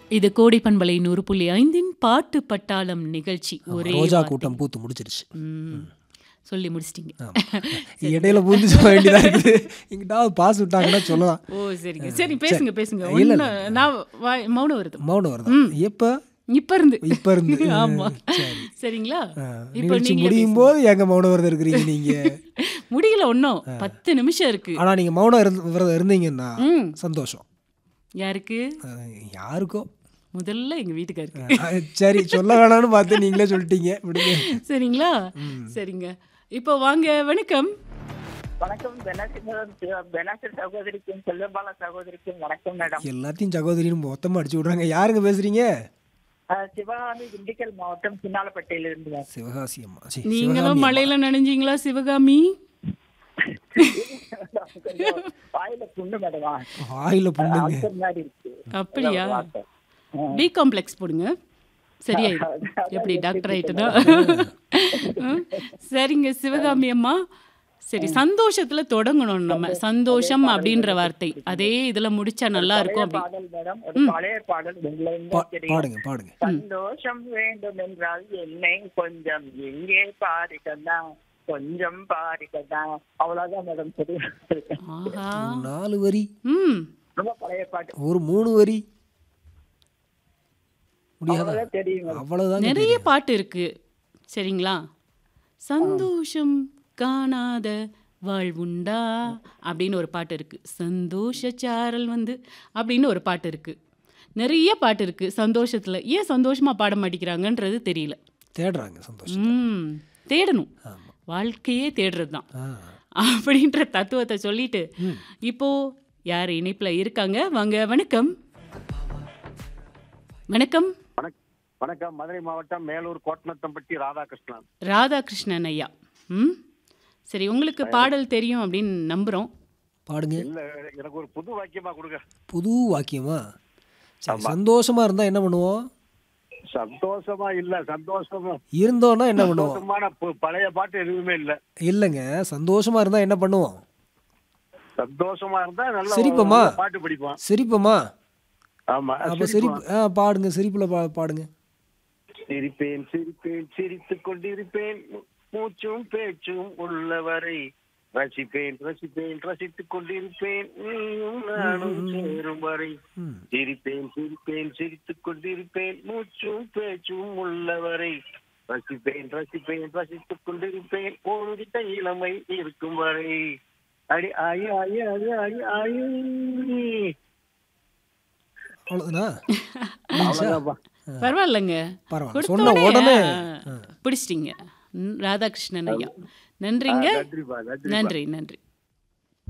இது கோடி பண்பலை நூறு புள்ளி ஐந்தின் பாட்டு பட்டாளம் நிகழ்ச்சி ஒரே ரோஜா வார்த்தை. கூட்டம் பூத்து முடிச்சிருச்சு ம். சொல்லி முடிச்சிட்டீங்க இடையில பூந்து சொல்ல வேண்டியதா இருக்குது எங்கிட்டாவது பாஸ் விட்டாங்கன்னா சொல்லலாம் ஓ சரிங்க சரி பேசுங்க பேசுங்க இல்ல, ஒண்ணு நான் வாய்- மௌனம் வருது மௌனம் வருதா எப்ப இப்ப இருந்து இப்ப இருந்து ஆமா சரி சரிங்களா ஆ, இப்ப நிகழ்ச்சி நீங்களே முடியும் போது எங்க மௌன விரதம் இருக்கிறீங்க நீங்க முடியல ஒன்றும் பத்து நிமிஷம் இருக்கு ஆனா நீங்க மௌன இருந்து- விரதம் இருந்தீங்கன்னா ம் சந்தோஷம் யாருக்கு அஹ், யாருக்கோ முதல்ல எங்க வீட்டுக்காருக்கு அஹ், சரி சொல்ல வேணாம்னு பார்த்து நீங்களே சொல்லிட்டீங்க விடுங்க சரிங்களா சரிங்க இப்போ வாங்க வணக்கம் வணக்கம் பெனாசிர் பெனாசிர் சகோதரிக்கும் செல்வபால சகோதரிக்கும் வணக்கம் மேடம் எல்லாத்தையும் சகோதரின்னு மொத்தமா அடிச்சு விடுறாங்க யாருங்க பேசுறீங்க அஹ் சிவகாமி திண்டுக்கல் மாவட்டம் சின்னாலப்பட்டையில இருந்து மேம். சிவகாசி அம்மா சி, நீங்களும் சிவகாமி மழையில நனைஞ்சீங்களா சிவகாமி கொஞ்சம் வாயில புண்ணு மேடமா அம்மா. வாயில புண்ணுங்க அல்சர் மாதிரி இருக்கு அப்படியா வார்த்தை. பி காம்ப்ளெக்ஸ் போடுங்க சரியாயிடும் எப்படி டாக்டர் ஆயிட்டுதா ம், சரிங்க சிவகாமி அம்மா சரி சந்தோஷத்துல தொடங்கணும் நம்ம சந்தோஷம் அப்படின்ற வார்த்தை அதே இதுல முடிச்சா நல்லா இருக்கும் அப்படி பாடல் மேடம் ஒரு பழைய பாடல் உங்களை பா- தெரியும் பாடுங்க பாடுங்க சந்தோஷம் வேண்டும் என்றால் என்னை கொஞ்சம் எங்கே பாருக்கதா கொஞ்சம் பாருக்கதா அவ்வளவுதான் மேடம் தெரியும் ஆஹா நாலு வரி ம் ரொம்ப பழைய பாட்டு ஒரு மூணு வரி முடியாதா அவ்வளவுதான் தெரியும் மேடம் அவ்வளவுதான் நிறைய பாட்டு இருக்கு சரிங்களா சந்தோஷம் காணாத வாழ்வுண்டா அப்படின்னு ஒரு பாட்டு இருக்கு சந்தோஷ சாரல் வந்து அப்படின்னு ஒரு பாட்டு இருக்கு நிறைய பாட்டு இருக்கு சந்தோஷத்துல ஏன் சந்தோஷமா பாட மாட்டேங்கிறாங்கன்றது தெரியல தேடுறாங்க சந்தோஷம் ம் தேடணும் வாழ்க்கையே தேடுறது தான் ஆ. அப்படின்ற தத்துவத்தை சொல்லிட்டு இப்போ யார் இணைப்புல இருக்காங்க வாங்க வணக்கம் வணக்கம் வணக்- வணக்கம் மதுரை மாவட்டம் மேலூர் கோட்டநத்தம்பட்டி ராதாகிருஷ்ணன் ராதாகிருஷ்ணன் ஐயா ம் சரி உங்களுக்கு பாடல் தெரியும் அப்படின்னு நம்புகிறோம் பாடுங்க இல்ல எனக்கு ஒரு புது வாக்கியமா கொடுங்க புது வாக்கியமா சரி சந்தோஷமா இருந்தா என்ன பண்ணுவோம் சந்தோஷமா இல்ல சந்தோஷமா இருந்தோம்னா என்ன பண்ணுவோம் சந்தோஷமான பு- பழைய பாட்டு எதுவுமே இல்ல இல்லைங்க சந்தோஷமா இருந்தா என்ன பண்ணுவோம் சந்தோஷமா இருந்தா நல்ல சிரிப்போமா? நல்ல பாட்டு படிப்போம் சிரிப்போமா ஆமா அப்ப சிரிப்போம். சிரிப்பு ஆ பாடுங்க சிரிப்புல பா பாடுங்க சிரிப்பேன் சிரிப்பேன் சிரித்துக் கொண்டிருப்பேன் மூ- மூச்சும் பேச்சும் உள்ளவரை ரசிப்பேன் ரசிப்பேன் ரசித்துக் கொண்டிருப்பேன் நீயும் நானும் சேரும் வரை ம். சிரிப்பேன் சிரிப்பேன் சிரித்துக் கொண்டிருப்பேன் மூச்சும் பேச்சும் உள்ளவரை ரசிப்பேன் ரசிப்பேன் ரசித்துக் கொண்டிருப்பேன் போரிட்ட இளமை இருக்கும் வரை அடி ஆயு ஆயு ஆயு ஆயு ஆயு அவ்வளவுதானா அவ்வளவுதான்ப்பா. பரவாயில்லைங்க பரவாயில்ல கொடுத்த சொன்ன உடனே, உடனே ஆ, பிடிச்சிட்டீங்க ம், ராதாகிருஷ்ணன் ஐயா நன்றிங்க நன்றிப்பா நன்றி நன்றி நன்றி